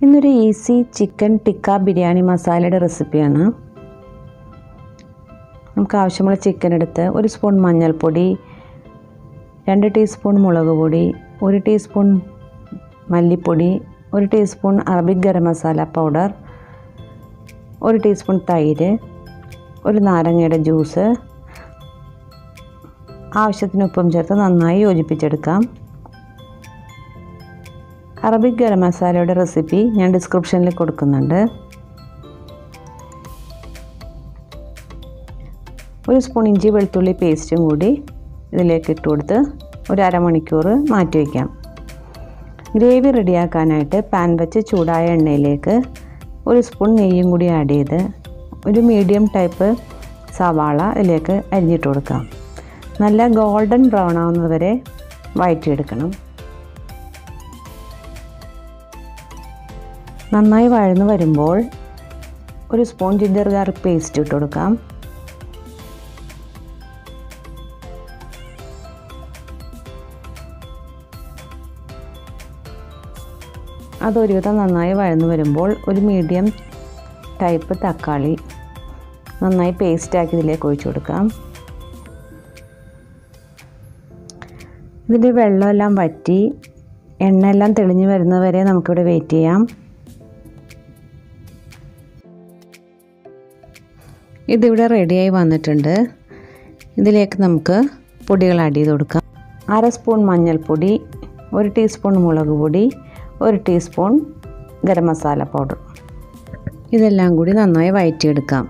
ഇന്നൊരു easy chicken tikka biryani മസാലയുടെ റെസിപ്പിയാണ് നമുക്ക് ആവശ്യമുള്ള ചിക്കൻ എടുത്ത് ഒരു സ്പൂൺ മഞ്ഞൾപ്പൊടി രണ്ട് ടീസ്പൂൺ മുളക് പൊടി ഒരു ടീസ്പൂൺ മല്ലിപ്പൊടി ഒരു teaspoon Arabic garam masala powder ഒരു ടീസ്പൂൺ തൈര് ഒരു നാരങ്ങയുടെ ജ്യൂസ് ആവശ്യത്തിന് ഉപ്പും ചേർത്ത് നന്നായി യോജിപ്പിച്ചെടുക്കാം അറബിക് ഗരം മസാലയുടെ റെസിപ്പി ഞാൻ ഡിസ്ക്രിപ്ഷനിൽ കൊടുക്കുന്നുണ്ട് ഒരു സ്പൂൺ ഇഞ്ചി വെളുത്തുള്ളി പേസ്റ്റും കൂടി ഇതിലേക്ക് ഇട്ട് കൊടുത്ത് ഒരു അരമണിക്കൂർ മാറ്റി വയ്ക്കാം ഗ്രേവി റെഡിയാക്കാനായിട്ട് പാൻ വെച്ച് ചൂടായ എണ്ണയിലേക്ക് ഒരു സ്പൂൺ നെയ്യും കൂടി ആഡ് ചെയ്ത് ഒരു മീഡിയം ടൈപ്പ് സവാള ഇതിലേക്ക് അരിഞ്ഞിട്ട് കൊടുക്കാം നല്ല ഗോൾഡൻ ബ്രൗൺ ആവുന്നത് വരെ വഴറ്റിയെടുക്കണം നന്നായി വഴന്ന് വരുമ്പോൾ ഒരു സ്പൂൺ ജിഞ്ചർ ഗാർലിക് പേസ്റ്റ് ഇട്ട് കൊടുക്കാം അതൊരുവിധം നന്നായി വഴന്ന് വരുമ്പോൾ ഒരു മീഡിയം ടൈപ്പ് തക്കാളി നന്നായി പേസ്റ്റാക്കി ഇതിലേക്ക് ഒഴിച്ചു കൊടുക്കാം ഇതിൻ്റെ വെള്ളമെല്ലാം വറ്റി എണ്ണയെല്ലാം തെളിഞ്ഞു വരുന്നവരെ നമുക്കിവിടെ വെയിറ്റ് ചെയ്യാം ഇതിവിടെ റെഡിയായി വന്നിട്ടുണ്ട് ഇതിലേക്ക് നമുക്ക് പൊടികൾ ആഡ് ചെയ്ത് കൊടുക്കാം അര സ്പൂൺ മഞ്ഞൾപ്പൊടി ഒരു ടീസ്പൂൺ മുളക് പൊടി ഒരു ടീസ്പൂൺ ഗരം മസാല പൗഡർ ഇതെല്ലാം കൂടി നന്നായി വഴറ്റിയെടുക്കാം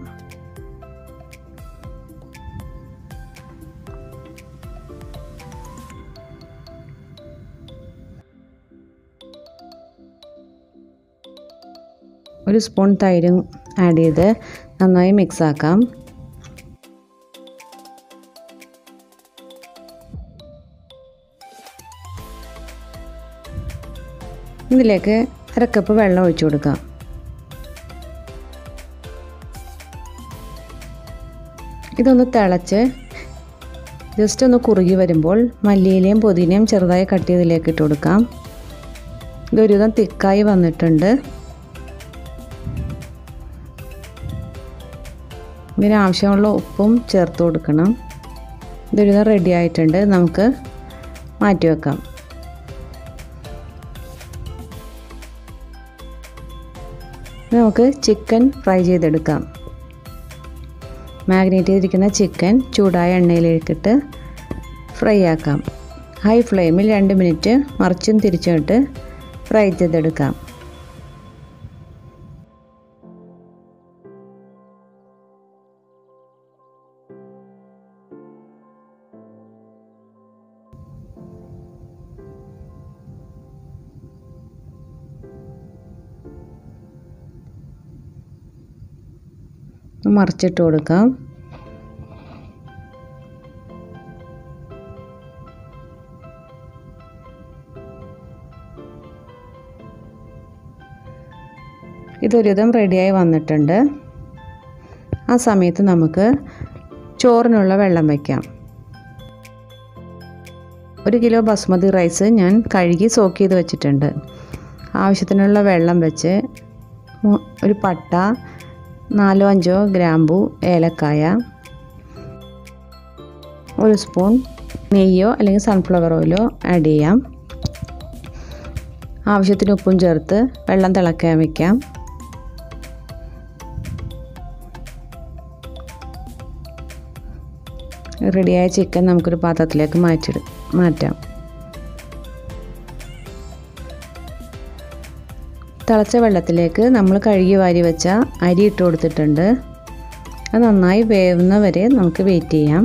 ഒരു സ്പൂൺ തൈരും ആഡ് ചെയ്ത് നന്നായി മിക്സ് ആക്കാം ഇതിലേക്ക് അര കപ്പ് വെള്ളം ഒഴിച്ചു കൊടുക്കാം ഇതൊന്ന് തിളച്ച് ജസ്റ്റ് ഒന്ന് കുറുകി വരുമ്പോൾ മല്ലിയിലയും പുതിനയും ചെറുതായി കട്ട് ചെയ്തിലേക്ക് ഇട്ട് കൊടുക്കാം ഇതൊരുവിധം തിക്കായി വന്നിട്ടുണ്ട് ഇതിന് ആവശ്യമുള്ള ഉപ്പും ചേർത്ത് കൊടുക്കണം ഇതൊരുവിധം റെഡി ആയിട്ടുണ്ട് നമുക്ക് മാറ്റി വെക്കാം നമുക്ക് ചിക്കൻ ഫ്രൈ ചെയ്തെടുക്കാം മാഗ്നേറ്റ് ചെയ്തിരിക്കുന്ന ചിക്കൻ ചൂടായ എണ്ണയിലേക്കിട്ട് ഫ്രൈ ആക്കാം ഹൈ ഫ്ലെയിമിൽ രണ്ട് മിനിറ്റ് മറിച്ചും തിരിച്ചിട്ട് ഫ്രൈ ചെയ്തെടുക്കാം മറിച്ചിട്ട് കൊടുക്കാം ഇതൊരുവിധം റെഡിയായി വന്നിട്ടുണ്ട് ആ സമയത്ത് നമുക്ക് ചോറിനുള്ള വെള്ളം വയ്ക്കാം ഒരു കിലോ ബസ്മതി റൈസ് ഞാൻ കഴുകി സോക്ക് ചെയ്ത് വെച്ചിട്ടുണ്ട് ആവശ്യത്തിനുള്ള വെള്ളം വെച്ച് ഒരു പട്ട നാലോ അഞ്ചോ ഗ്രാമ്പു ഏലക്കായ ഒരു സ്പൂൺ നെയ്യോ അല്ലെങ്കിൽ സൺഫ്ലവർ ഓയിലോ ആഡ് ചെയ്യാം ആവശ്യത്തിന് ഉപ്പും ചേർത്ത് വെള്ളം തിളക്കാൻ വയ്ക്കാം റെഡിയായ ചിക്കൻ നമുക്കൊരു പാത്രത്തിലേക്ക് മാറ്റി മാറ്റാം തിളച്ച വെള്ളത്തിലേക്ക് നമ്മൾ കഴുകി വാരി വെച്ച അരി ഇട്ട് കൊടുത്തിട്ടുണ്ട് അത് നന്നായി വേവുന്ന വരെ നമുക്ക് വെയിറ്റ് ചെയ്യാം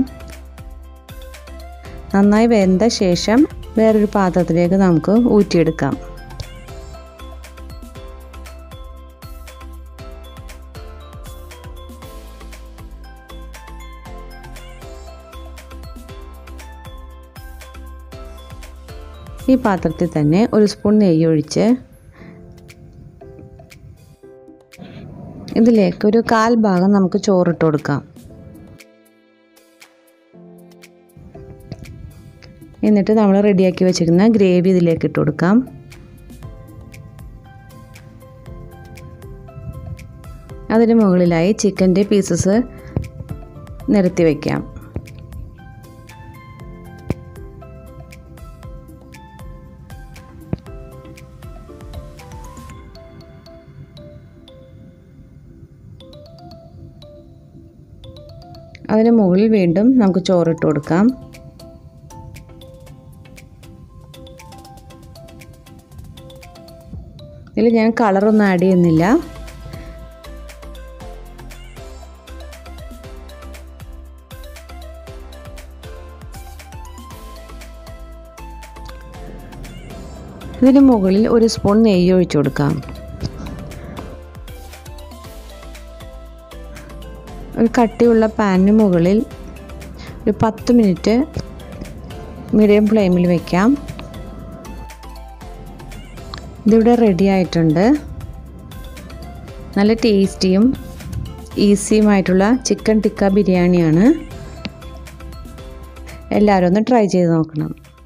നന്നായി വെന്ത ശേഷം വേറൊരു പാത്രത്തിലേക്ക് നമുക്ക് ഊറ്റിയെടുക്കാം ഈ പാത്രത്തിൽ തന്നെ ഒരു സ്പൂൺ നെയ്യ് ഒഴിച്ച് ഇതിലേക്ക് ഒരു കാൽ ഭാഗം നമുക്ക് ചോറിട്ട് കൊടുക്കാം എന്നിട്ട് നമ്മൾ റെഡിയാക്കി വെച്ചിരിക്കുന്ന ഗ്രേവി ഇതിലേക്ക് ഇട്ട് കൊടുക്കാം അതിന് മുകളിലായി ചിക്കൻ്റെ പീസസ് നിരത്തി വയ്ക്കാം അതിന് മുകളിൽ വീണ്ടും നമുക്ക് ചോറിട്ട് കൊടുക്കാം ഇതിൽ ഞാൻ കളറൊന്നും ആഡ് ചെയ്യുന്നില്ല ഇതിന് മുകളിൽ ഒരു സ്പൂൺ നെയ്യ് ഒഴിച്ചു കൊടുക്കാം ഒരു കട്ടിയുള്ള പാനിന് മുകളിൽ ഒരു പത്ത് മിനിറ്റ് മീഡിയം ഫ്ലെയിമിൽ വയ്ക്കാം ഇതിവിടെ റെഡി ആയിട്ടുണ്ട് നല്ല ടേസ്റ്റിയും ഈസിയുമായിട്ടുള്ള ചിക്കൻ ടിക്ക ബിരിയാണിയാണ് എല്ലാവരും ഒന്ന് ട്രൈ ചെയ്ത് നോക്കണം